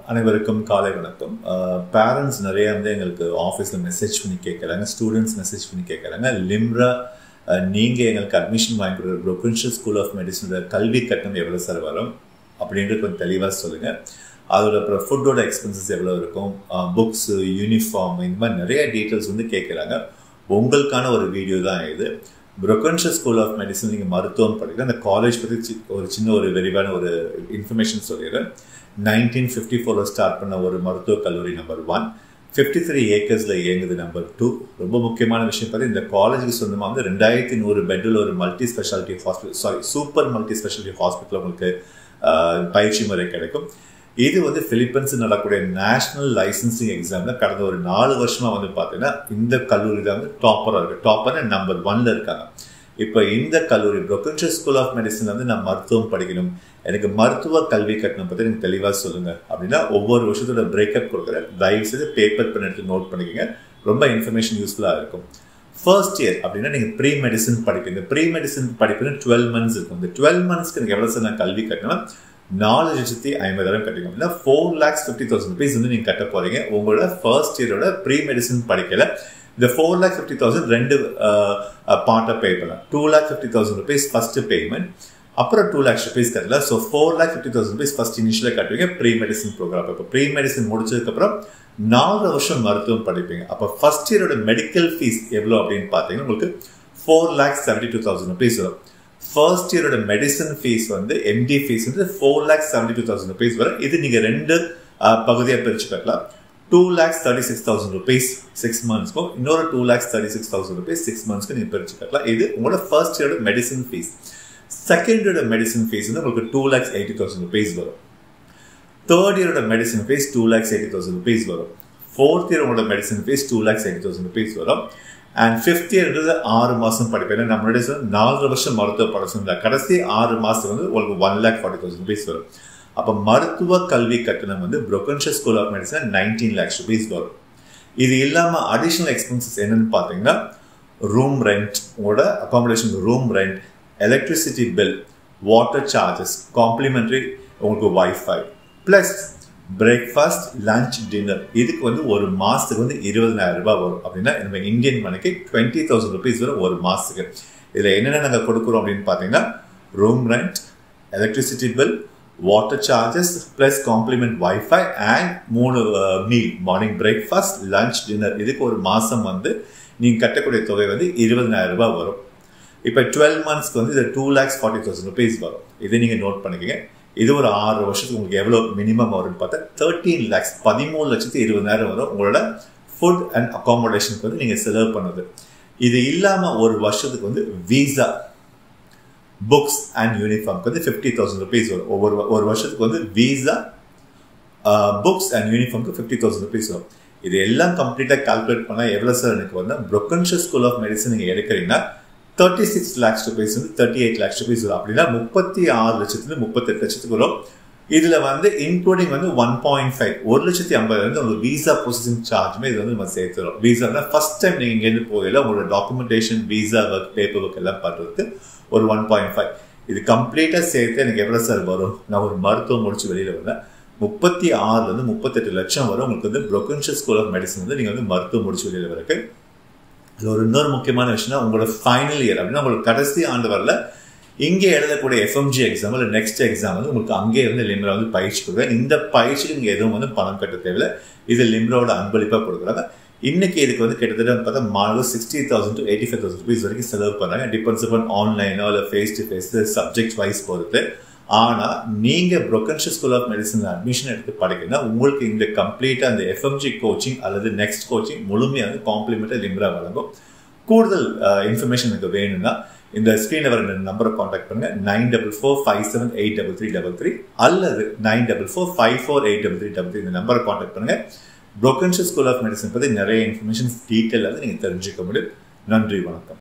அனைவருக்கும் காலை வணக்கம் பேரண்ட்ஸ் நிறைய வந்து எங்களுக்கு ஆஃபீஸில் மெசேஜ் பண்ணி கேட்குறாங்க ஸ்டூடெண்ட்ஸ் மெசேஜ் பண்ணி கேட்குறாங்க லிம்ரா நீங்கள் எங்களுக்கு அட்மிஷன் வாங்கி கொடுக்குற ப்ரொவின்ஷியல் ஸ்கூல் ஆஃப் மெடிசனோட கல்வி கட்டணம் எவ்வளோ சார் வரும் அப்படின்றது கொஞ்சம் தெளிவாக சொல்லுங்கள் அதோட அப்புறம் ஃபுட்டோட எக்ஸ்பென்சஸ் எவ்வளோ இருக்கும் புக்ஸு யூனிஃபார்ம் இந்த மாதிரி நிறைய டீட்டெயில்ஸ் வந்து கேட்குறாங்க உங்களுக்கான ஒரு வீடியோ தான் இது ப்ரொகன்ஷியல் ஸ்கூல் ஆஃப் மெடிசன் நீங்கள் மருத்துவம் படிக்கிறேன் அந்த காலேஜ் பற்றி ஒரு சின்ன ஒரு விரிவான ஒரு இன்ஃபர்மேஷன் சொல்லிடுறேன் நைன்டீன் ஃபிஃப்டி ஃபோரில் ஸ்டார்ட் பண்ண ஒரு மருத்துவக் கல்லூரி நம்பர் ஒன் ஃபிஃப்டி த்ரீ ஏக்கர்ஸில் இயங்குது நம்பர் டூ ரொம்ப முக்கியமான விஷயம் பார்த்து இந்த காலேஜுக்கு சொந்தமாக வந்து ரெண்டாயிரத்தி நூறு பெட்டில் ஒரு multi speciality hospital sorry super multi speciality hospital உங்களுக்கு பயிற்சி முறை கிடைக்கும் இது வந்து பிலிப்பைன்ஸ் நடக்கக்கூடிய நேஷனல் லைசன்சிங் எக்ஸாமில் கடந்த ஒரு நாலு வருஷமா வந்து பார்த்தீங்கன்னா இந்த கல்லூரி தான் வந்து டாப்பராக இருக்கு டாப்பர் நம்பர் ஒன்ல இருக்காங்க இப்போ இந்த கல்லூரி ப்ரொகன்ஷியல் ஸ்கூல் ஆஃப் மெடிசன் வந்து நான் மருத்துவம் படிக்கணும் எனக்கு மருத்துவ கல்வி கட்டணம் பற்றி எனக்கு தெளிவாக சொல்லுங்க அப்படின்னா ஒவ்வொரு வருஷத்தோட பிரேக்கப் கொடுக்குறேன் தயவு செய்து பேப்பர் பண்ணி எடுத்து நோட் பண்ணிக்கோங்க ரொம்ப இன்ஃபர்மேஷன் யூஸ்ஃபுல்லாக இருக்கும் ஃபர்ஸ்ட் இயர் அப்படின்னா நீங்கள் ப்ரீ மெடிசன் படிப்பீங்க ப்ரீ மெடிசன் படிப்புன்னு டுவெல் மந்த்ஸ் இருக்கும் இந்த டுவெல் மந்த்ஸ்க்கு எனக்கு எவ்வளோ சார் நான் கல்வி கட்டணும் நாலு லட்சத்தி ஐம்பதாயிரம் கட்டிக்கணும் இல்லை four lakhs fifty thousand rupees வந்து நீங்கள் கட்ட போறீங்க உங்களோட ஃபர்ஸ்ட் இயரோட ப்ரீ மெடிசன் படிக்கல இந்த ஃபோர் லேக் ஃபிஃப்டி தௌசண்ட் ரெண்டு பார்ட்டாக பே பண்ணலாம் two lakh fifty thousand rupees first payment அப்புறம் டூ லேக்ஸ் ருபீஸ் கட்டல so four lakh fifty thousand rupees first இனிஷியலாக கட்டுவீங்க ப்ரீ மெடிசன் ப்ரோக்ராம் இப்போ ப்ரீ மெடிசன் முடிச்சதுக்கப்புறம் நாலு வருஷம் மருத்துவம் படிப்பீங்க அப்போ ஃபர்ஸ்ட் இயரோட மெடிக்கல் ஃபீஸ் எவ்வளோ அப்படின்னு பார்த்தீங்கன்னா உங்களுக்கு four lakh seventy two thousand rupees வரும் ஃபர்ஸ்ட் இயரோட மெடிசன் ஃபீஸ் வந்து எம்டி ஃபீஸ் வந்து four lakhs seventy two thousand rupees வரும் இது நீங்கள் ரெண்டு பகுதியாக பிரிச்சு கட்டலாம் two lakhs thirty six thousand rupees six மந்த்ஸ்க்கும் இன்னொரு two lakhs thirty six thousand rupees six மந்த்ஸ்க்கு நீங்கள் பிரிச்சு கட்டலாம் இது உங்களோட ஃபர்ஸ்ட் இயரோட மெடிசன் ஃபீஸ் செகண்ட் இயரோட மெடிசன் ஃபீஸ் வந்து உங்களுக்கு two lakhs eighty thousand rupees வரும் தேர்ட் இயரோட medicine fees two lakhs eighty thousand rupees வரும் ஃபோர்த் இயர் உங்களோட medicine fees two lakhs eighty thousand rupees வரும் அண்ட் ஃபிஃப்த் இயர்ன்றது ஆறு மாதம் படிப்பேன் நம்மளுடைய நாலரை வருஷம் மருத்துவ படம் கடைசி ஆறு மாதம் வந்து உங்களுக்கு one lakh forty thousand rupees வரும் அப்போ மருத்துவ கல்வி கட்டணம் வந்து ப்ரொகன்ஷியஸ் school of medicine nineteen lakhs rupees வரும் இது இல்லாமல் அடிஷ்னல் எக்ஸ்பென்சஸ் என்னன்னு பார்த்தீங்கன்னா ரூம் ரெண்ட் உங்களோட accommodation room rent electricity bill water charges complimentary உங்களுக்கு wifi plus breakfast lunch dinner இதுக்கு வந்து ஒரு மாதத்துக்கு வந்து இருபதனாயிரம் ரூபாய் வரும் அப்படின்னா நம்ம இந்தியன் மணிக்கு டுவெண்ட்டி தௌசண்ட் ருபீஸ் வரும் ஒரு மாதத்துக்கு இதில் என்னென்ன நாங்கள் கொடுக்குறோம் அப்படின்னு பார்த்தீங்கன்னா room rent electricity bill water charges plus compliment wifi and மூணு meal morning breakfast lunch dinner இதுக்கு ஒரு மாதம் வந்து நீங்கள் கட்டக்கூடிய தொகை வந்து இருபதனாயிரம் ரூபாய் வரும் இப்போ டுவெல் மந்த்ஸ்க்கு வந்து இது two lakhs forty thousand rupees வரும் இதை நீங்கள் நோட் பண்ணிக்கங்க இது ஒரு ஆறு வருஷத்துக்கு உங்களுக்கு எவ்வளோ மினிமம் வரும்னு பார்த்தா தேர்ட்டீன் லேக்ஸ் பதிமூணு லட்சத்து இருபதாயிரம் வரும் உங்களோட ஃபுட் அண்ட் அகாமடேஷனுக்கு வந்து நீங்கள் செலவு பண்ணுது இது இல்லாமல் ஒரு வருஷத்துக்கு வந்து வீசா புக்ஸ் அண்ட் யூனிஃபார்ம்க்கு வந்து ஃபிஃப்டி தௌசண்ட் ருபீஸ் வரும் ஒவ்வொரு ஒரு வருஷத்துக்கு வந்து வீசா புக்ஸ் அண்ட் யூனிஃபார்ம்க்கு ஃபிஃப்டி தௌசண்ட் ருபீஸ் வரும் இது எல்லாம் கம்ப்ளீட்டாக கால்குலேட் பண்ணால் எவ்வளோ சார் எனக்கு வந்து ப்ரொக்கன்ஷியஸ் ஸ்கூல் ஆஃப் மெடிசன் நீங்கள் எடுக்கிறீங்கன்னா தேர்ட்டி சிக்ஸ் லேக்ஸ் ருபீஸ் வந்து தேர்ட்டி எயிட் லேக்ஸ் ருபீஸ் வரும் அப்படின்னா முப்பத்தி ஆறு லட்சத்துல முப்பத்தெட்டு லட்சத்துக்கு வரும் இதுல வந்து இன்க்ளூடிங் வந்து ஒன் பாயிண்ட் ஃபைவ் ஒரு லட்சத்தி ஐம்பது வந்து உங்களுக்கு வீசா ப்ரொசஸிங் சார்ஜுமே இது வந்து நம்ம சேர்த்துறோம் வீசானா ஃபர்ஸ்ட் டைம் நீங்க இங்கேருந்து போகல உங்களோட documentation visa work paper work எல்லாம் பண்றதுக்கு ஒரு ஒன் பாயிண்ட் ஃபைவ் இது கம்ப்ளீட்டா சேர்த்து எனக்கு எவ்வளவு சார் வரும் நான் ஒரு மருத்துவம் முடிச்சு வெளியில வந்தேன் முப்பத்தி ஆறுல இருந்து முப்பத்தெட்டு லட்சம் வரும் உங்களுக்கு வந்து ப்ரொகன்ஷியல் ஸ்கூல் ஆஃப் மெடிசன் வந்து நீங்க வந்து மருத்துவம் முடிச்சு வெளியில வரக்கு இது ஒரு இன்னொரு முக்கியமான விஷயம்னா உங்களோட ஃபைனல் இயர் அப்படின்னா உங்களுக்கு கடைசி ஆண்டு வரல இங்கே எழுதக்கூடிய எஃப்எம்ஜி எக்ஸாம் இல்லை நெக்ஸ்ட் எக்ஸாம் வந்து உங்களுக்கு அங்கேயே வந்து லிம்ரா வந்து பயிற்சி கொடுக்குறேன் இந்த பயிற்சிக்கு நீங்கள் எதுவும் வந்து பணம் கட்ட தேவையில்லை இது லிம்ராவோட அன்பளிப்பாக கொடுக்குறாங்க இன்னைக்கு இதுக்கு வந்து கிட்டத்தட்ட பார்த்தா மாணவர் sixty thousand to eighty five thousand rupees வரைக்கும் செலவு பண்ணுறாங்க டிபெண்ட்ஸ் அப்பான் ஆன்லைனோ இல்லை face to face subject wise பொறுத்து ஆனால் நீங்கள் ப்ரொக்கன்ஷியல் ஸ்கூல் ஆஃப் மெடிசன் அட்மிஷன் எடுத்து படிக்கணும்னா உங்களுக்கு இந்த கம்ப்ளீட்டாக அந்த எஃப்எம்ஜி கோச்சிங் அல்லது நெக்ஸ்ட் கோச்சிங் முழுமையாக வந்து காம்ப்ளிமெண்ட்டாக லிம்ரா வழங்கும் கூடுதல் இன்ஃபர்மேஷன் எனக்கு வேணும்னா இந்த ஸ்க்ரீனில் வர நம்பரை காண்டாக்ட் பண்ணுங்க nine double four five seven eight double three double three அல்லது nine double four five four eight double three double three இந்த நம்பரை காண்டாக்ட் பண்ணுங்க ப்ரோக்கன்ஷியல் ஸ்கூல் ஆஃப் மெடிசன் பற்றி நிறைய இன்ஃபர்மேஷன் டீட்டெயில் வந்து நீங்கள் தெரிஞ்சுக்க முடியும் நன்றி வணக்கம்